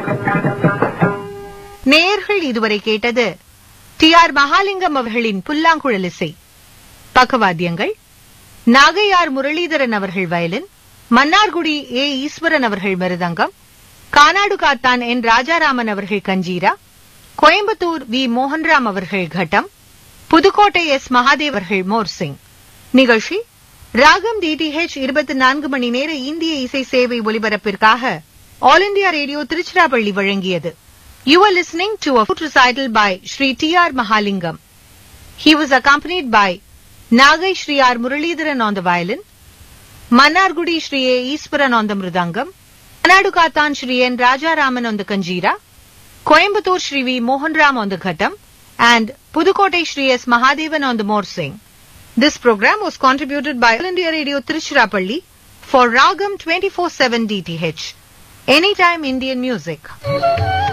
நேயர்கள் இதுவரை கேட்டது டி ஆர் மகாலிங்கம் அவர்களின் புல்லாங்குழல் இசை பக்கவாத்தியங்கள் நாகையார் முரளிதரன் அவர்கள் வயலின் மன்னார்குடி ஏ ஈஸ்வரன் அவர்கள் மிருதங்கம் கானாடு காத்தான் என் ராஜாராமன் அவர்கள் கஞ்சீரா கோயம்புத்தூர் வி மோகன்ராம் அவர்கள் கட்டம் புதுக்கோட்டை எஸ் மகாதேவ் அவர்கள் மோர்சிங் நிகழ்ச்சி ராகம் டிடிஹெச் இருபத்தி நான்கு மணி நேர இந்திய இசை சேவை ஒலிபரப்பிற்காக ஆல் இண்டியா ரேடியோ திருச்சிராப்பள்ளி வழங்கியது You are listening to a flute recital by Sri T.R. Mahalingam. He was accompanied by Nagai Sri R. Muralidharan on the violin, Mannargudi Sri A. Iswaran on the mridangam, Anadukathan Sri N. Rajaraman on the kanjira, Coimbatore Sri V. Mohanram on the ghatam, and Pudukkottai Sri S. Mahadevan on the morsing. This program was contributed by All India Radio Tiruchirappalli for Ragam 24/7 DTH. Anytime Indian music.